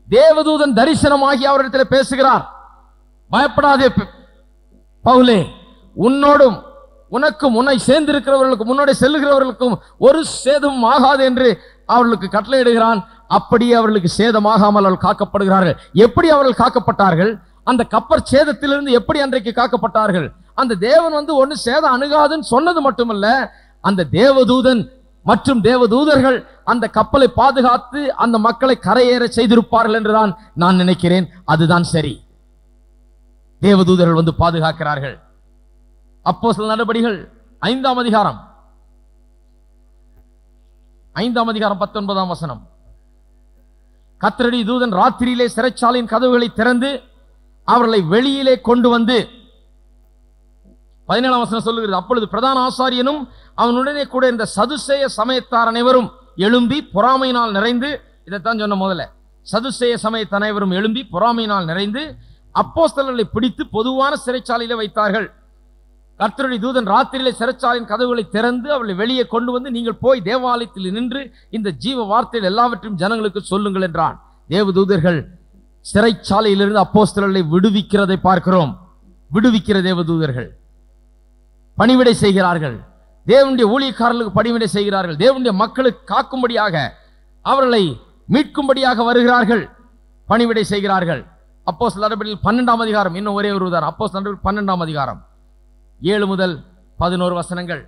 தேவதூதன் தரிசனமாகி அவரிடத்தில் பேசுகிறார் பயப்படாதே ப- பவுலே உன்னோடும் உனக்கும் உன்னை சேர்ந்திருக்கிறவர்களுக்கும் முன்னோட செல்லுகிறவர்களுக்கும் ஒரு சேதமும் ஆகாது என்று அவர்களுக்கு கட்டளையிடுகிறான் அப்படியே அவர்களுக்கு சேதமாகாமல் அவர்கள் காக்கப்படுகிறார்கள் எப்படி அவர்கள் காக்கப்பட்டார்கள் அந்த கப்பர் சேதத்திலிருந்து எப்படி அன்றைக்கு காக்கப்பட்டார்கள் அந்த தேவன் வந்து ஒண்ணு சேதம் அணுகாதுன்னு சொன்னது மட்டுமல்ல அந்த தேவதூதன் மற்றும் தேவதூதர்கள் அந்த கப்பலை பாதுகாத்து அந்த மக்களை கரையேற செய்திருப்பார்கள் என்றுதான் நான் நினைக்கிறேன் அதுதான் சரி தேவதூதர்கள் வந்து பாதுகாக்கிறார்கள் அப்போ சில நடபடிகள் ஐந்தாம் அதிகாரம் ஐந்தாம் அதிகாரம் பத்தொன்பதாம் வசனம் கத்திரடி தூதன் ராத்திரியிலே சிறைச்சாலையின் கதவுகளை திறந்து அவர்களை வெளியிலே கொண்டு வந்து பதினேழாம் வசனம் சொல்லுகிறது அப்பொழுது பிரதான ஆசாரியனும் அவனுடனே கூட இருந்த சதுசேய சமயத்தார் அனைவரும் எழும்பி பொறாமையினால் நிறைந்து இதைத்தான் சொன்ன முதல்ல சதுசேய சமயத்த அனைவரும் எழும்பி பொறாமையினால் நிறைந்து அப்போஸ்தலர்களை பிடித்து பொதுவான சிறைச்சாலையில வைத்தார்கள் கர்த்தருடைய தூதன் ராத்திரியிலே சிறைச்சாலையின் கதவுகளை திறந்து அவளை வெளியே கொண்டு வந்து நீங்கள் போய் தேவாலயத்தில் நின்று இந்த ஜீவ வார்த்தையில் எல்லாவற்றையும் ஜனங்களுக்கு சொல்லுங்கள் என்றான் தேவதூதர்கள் சிறைச்சாலையிலிருந்து அப்போஸ்தலர்களை விடுவிக்கிறதை பார்க்கிறோம் விடுவிக்கிற தேவதூதர்கள் பணிவிடை செய்கிறார்கள் தேவனுடைய ஊழியக்காரர்களுக்கு பணிவிடை செய்கிறார்கள் தேவனுடைய மக்களுக்கு காக்கும்படியாக அவர்களை மீட்கும்படியாக வருகிறார்கள் பணிவிடை செய்கிறார்கள் அப்போ நடவடிக்கையில் பன்னெண்டாம் அதிகாரம் இன்னும் ஒரே ஒரு உதாரணம் அப்போ நடவடிக்கை பன்னெண்டாம் அதிகாரம் ஏழு முதல் பதினோரு வசனங்கள்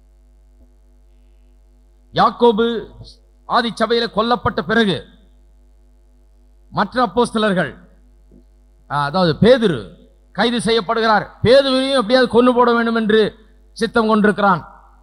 யாக்கோபு ஆதி சபையில கொல்லப்பட்ட பிறகு மற்ற அப்போஸ்தலர்கள் ஆ, அதாவது பேதுரு கைது செய்யப்படுகிறார் பேதுருவையும் எப்படியாவது கொண்டு போட வேண்டும் என்று சித்தம் கொண்டிருக்கிறான்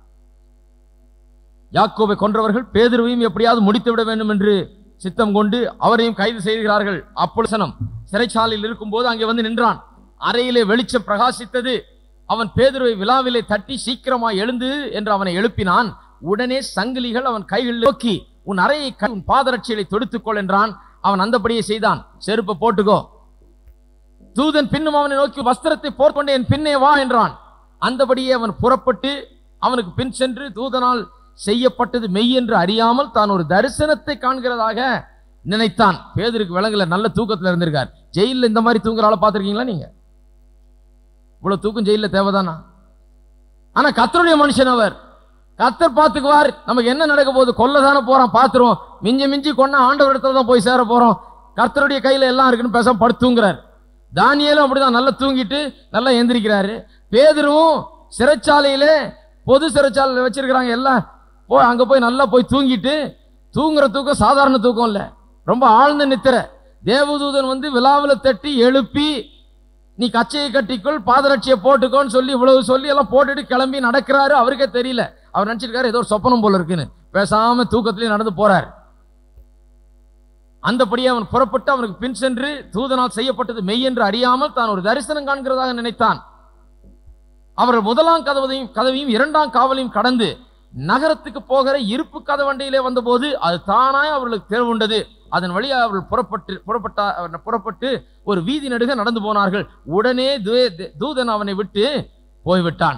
யாக்கோபை கொன்றவர்கள் பேதுருவையும் எப்படியாவது முடித்து விட வேண்டும் என்று சித்தம் கொண்டு அவரையும் கைது செய்கிறார்கள் அப்பொழுசனம் சிறைச்சாலையில் இருக்கும்போது அங்கே வந்து நின்றான் அறையிலே வெளிச்சம் பிரகாசித்தது அவன் பேதுருவை விழாவிலே தட்டி சீக்கிரமாய் எழுந்து என்று அவனை எழுப்பினான் உடனே சங்கிலிகள் அவன் கைகளில் நோக்கி உன் அறையை க- உன் பாதரட்சிகளை தொடுத்துக்கொள் என்றான் அவன் அந்தபடியே செய்தான் செருப்பை போட்டுக்கோ தூதன் பின்னும் அவனை நோக்கி வஸ்திரத்தை போர்க்கொண்டு என் பின்னே வா என்றான் அந்தபடியே அவன் புறப்பட்டு அவனுக்கு பின் சென்று தூதனால் செய்யப்பட்டது மெய் என்று அறியாமல் தான் ஒரு தரிசனத்தை காண்கிறதாக நினைத்தான் பேதருக்கு விலங்குல நல்ல தூக்கத்துல இருந்திருக்கார் ஜெயில்ல இந்த மாதிரி தூங்குற ஆளை பார்த்திருக்கீங்களா நீங்க இவ்வளவு தூக்கம் ஜெயில்ல தேவைதானா ஆனா கத்தருடைய மனுஷன் அவர் கத்தர் பார்த்துக்குவார் நமக்கு என்ன நடக்க போகுது கொல்ல தானே போறோம் பார்த்துருவோம் மிஞ்சி மிஞ்சி கொண்டா ஆண்டவர் இடத்துல தான் போய் சேர போறோம் கர்த்தருடைய கையில எல்லாம் இருக்குன்னு பேசாம படுத்து தூங்குறார் தானியேலும் அப்படிதான் நல்லா தூங்கிட்டு நல்லா எந்திரிக்கிறாரு பேதுருவும் சிறைச்சாலையில பொது சிறைச்சாலையில் வச்சிருக்கிறாங்க எல்லாம் போய் அங்க போய் நல்லா போய் தூங்கிட்டு தூங்குற தூக்கம் சாதாரண தூக்கம் இல்ல ரொம்ப ஆழ்ந்த நித்திர தேவதூதன் வந்து விழாவில் தட்டி எழுப்பி நீ கச்சையை கட்டிக்கொள் பாதரட்சியை போட்டுக்கோன்னு சொல்லி இவ்வளவு சொல்லி எல்லாம் போட்டுட்டு கிளம்பி நடக்கிறாரு அவருக்கே தெரியல அவர் நினைச்சிருக்காரு ஏதோ ஒரு சொப்பனம் போல இருக்குன்னு பேசாம தூக்கத்திலேயே நடந்து போறார் அந்தபடியே அவன் புறப்பட்டு அவனுக்கு பின் சென்று தூதனால் செய்யப்பட்டது மெய் என்று அறியாமல் தான் ஒரு தரிசனம் காண்கிறதாக நினைத்தான் அவர் முதலாம் கதவையும் கதவையும் இரண்டாம் காவலையும் கடந்து நகரத்துக்கு போகிற இருப்பு கதவண்டையிலே வந்தபோது அது தானாய் அவர்களுக்கு திறவுண்டது அதன் வழியாக அவர்கள் புறப்பட்டு புறப்பட்டா அவர் புறப்பட்டு ஒரு வீதி நடுக நடந்து போனார்கள் உடனே தூ- தூதன் அவனை விட்டு போய்விட்டான்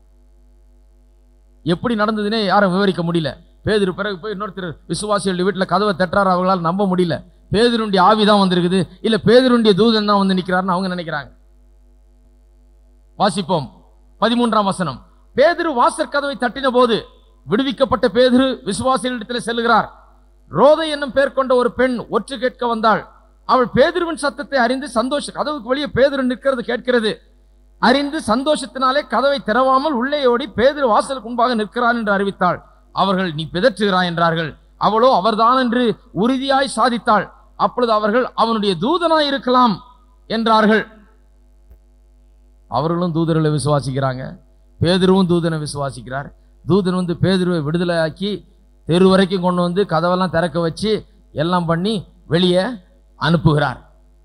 எப்படி நடந்ததுன்னே யாரும் விவரிக்க முடியல பேதுரு பிறகு போய் இன்னொருத்தர் விசுவாசிகளுடைய வீட்டில் கதவை தட்டுறாரு அவங்களால நம்ப முடியல பேதுருடைய ஆவி தான் வந்திருக்குது இல்ல பேதுருடைய தூதன் தான் வந்து நிக்கிறாருன்னு அவங்க நினைக்கிறாங்க வாசிப்போம் பதிமூன்றாம் வசனம் பேதுரு வாசற் கதவை தட்டின போது விடுவிக்கப்பட்ட பேதுரு விசுவாசிகளிடத்தில் செல்கிறார் ரோதை என்னும் பேர் கொண்ட ஒரு பெண் ஒற்று கேட்க வந்தாள் அவள் பேதுருவின் சத்தத்தை அறிந்து சந்தோஷ கதவுக்கு வெளியே பேதுரு நிற்கிறது கேட்கிறது அறிந்து சந்தோஷத்தினாலே கதவை திறவாமல் உள்ளே ஓடி பேதுரு வாசலுக்கு முன்பாக நிற்கிறான் என்று அறிவித்தாள் அவர்கள் நீ பிதற்றுகிறாய் என்றார்கள் அவளோ அவர்தான் என்று உறுதியாய் சாதித்தாள் அப்பொழுது அவர்கள் அவனுடைய தூதனாய் இருக்கலாம் என்றார்கள் அவர்களும் தூதர்களை விசுவாசிக்கிறாங்க பேதுருவும் தூதனை விசுவாசிக்கிறார் தூதன் வந்து பேதுருவை விடுதலை ஆக்கி தெரு வரைக்கும் கொண்டு வந்து கதவெல்லாம் திறக்க வச்சு எல்லாம் பண்ணி வெளியே அனுப்புகிறார்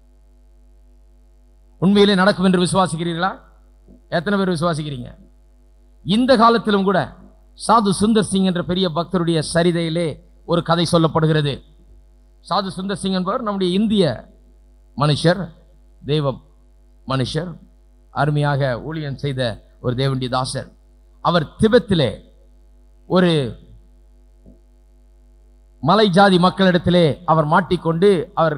உண்மையிலே நடக்கும் என்று விசுவாசிக்கிறீர்களா எத்தனை பேர் விசுவாசிக்கிறீங்க இந்த காலத்திலும் கூட சாது சுந்தர் சிங் என்ற பெரிய பக்தருடைய சரிதையிலே ஒரு கதை சொல்லப்படுகிறது சாது சுந்தர் சிங் என்பவர் நம்முடைய இந்திய மனுஷர் தெய்வம் மனுஷர் அருமையாக ஊழியம் செய்த ஒரு தேவண்டி தாசர் அவர் திபெத்திலே ஒரு மலை ஜாதி மக்களிடத்திலே அவர் மாட்டிக்கொண்டு அவர்